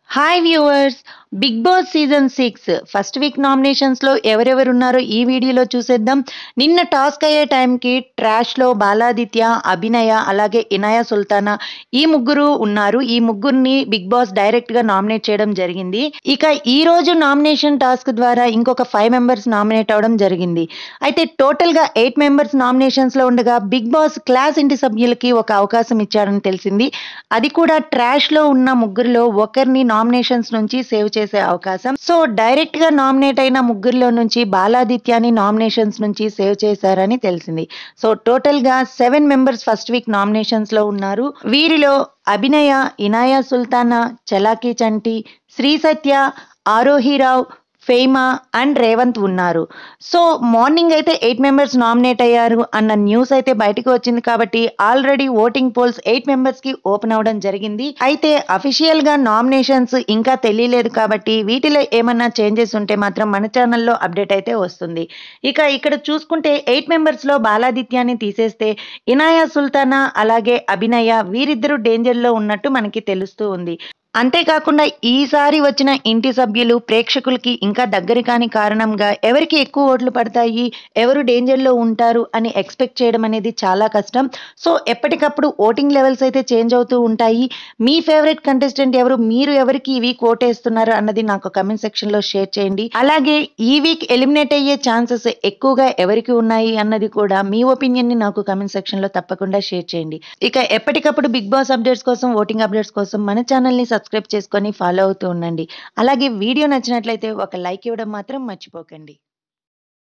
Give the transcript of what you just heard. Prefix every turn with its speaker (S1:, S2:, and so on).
S1: hi viewers Bigg Boss season six first week నామినేషన్స్లో ఎవరెవరు ఉన్నారో ఈ వీడియోలో చూసేద్దాం నిన్న టాస్క్ అయ్యే టైంకి ట్రాష్లో బాలాదిత్య అభినయ అలాగే ఇనయ సుల్తానా ఈ ముగ్గురు ఉన్నారు ఈ ముగ్గురిని బిగ్ బాస్ డైరెక్ట్గా నామినేట్ చేయడం జరిగింది ఇక ఈ రోజు నామినేషన్ టాస్క్ ద్వారా ఇంకొక ఫైవ్ మెంబర్స్ నామినేట్ అవడం జరిగింది అయితే టోటల్గా ఎయిట్ మెంబర్స్ నామినేషన్స్లో ఉండగా బిగ్ బాస్ క్లాస్ ఇంటి సభ్యులకి ఒక అవకాశం ఇచ్చారని తెలిసింది అది కూడా ట్రాష్లో ఉన్న ముగ్గురులో ఒకరిని నామినేషన్స్ నుంచి సేవ్ చేసే అవకాశం సో డైరెక్ట్ గా నామినేట్ అయిన ముగ్గురులో నుంచి బాలాదిత్యాని నామినేషన్స్ నుంచి సేవ్ చేశారని తెలిసింది సో టోటల్ గా seven members first week nominations లో ఉన్నారు వీరిలో అభినయ ఇనాయా సుల్తానా చలాకీ చంటి శ్రీ సత్య ఆరోహిరావు ఫేమా అండ్ రేవంత్ ఉన్నారు సో మార్నింగ్ అయితే ఎయిట్ మెంబర్స్ నామినేట్ అయ్యారు అన్న న్యూస్ అయితే బయటకు వచ్చింది కాబట్టి already voting poles eight members కి ఓపెన్ అవడం జరిగింది అయితే అఫీషియల్ గా నామినేషన్స్ ఇంకా తెలియలేదు కాబట్టి వీటిలో ఏమన్నా చేంజెస్ ఉంటే మాత్రం మన ఛానల్లో అప్డేట్ అయితే వస్తుంది ఇక ఇక్కడ చూసుకుంటే ఎయిట్ మెంబర్స్ లో బాలాదిత్యాన్ని తీసేస్తే ఇనాయా సుల్తానా అలాగే అభినయ వీరిద్దరూ డేంజర్ లో ఉన్నట్టు మనకి తెలుస్తూ ఉంది అంతేకాకుండా ఈసారి వచ్చిన ఇంటి సభ్యులు ప్రేక్షకులకి ఇంకా దగ్గర కాని కారణంగా ఎవరికి ఎక్కువ ఓట్లు పడతాయి ఎవరు డేంజర్లో ఉంటారు అని ఎక్స్పెక్ట్ చేయడం అనేది చాలా కష్టం సో ఎప్పటికప్పుడు ఓటింగ్ లెవెల్స్ అయితే చేంజ్ అవుతూ ఉంటాయి మీ ఫేవరెట్ కంటెస్టెంట్ ఎవరు మీరు ఎవరికి ఈ వీక్ ఓటేస్తున్నారు అన్నది నాకు కమెంట్ సెక్షన్లో షేర్ చేయండి అలాగే ఈ వీక్ ఎలిమినేట్ అయ్యే ఛాన్సెస్ ఎక్కువగా ఎవరికి ఉన్నాయి అన్నది కూడా మీ ఒపీనియన్ని నాకు కమెంట్ సెక్షన్లో తప్పకుండా షేర్ చేయండి ఇక ఎప్పటికప్పుడు బిగ్ బాస్ అప్డేట్స్ కోసం ఓటింగ్ అప్డేట్స్ కోసం మన ఛానల్ని సబ్స్క్రైబ్ చేసుకొని ఫాలో అవుతూ ఉండండి అలాగే వీడియో నచ్చినట్లయితే ఒక లైక్ ఇవ్వడం మాత్రం మర్చిపోకండి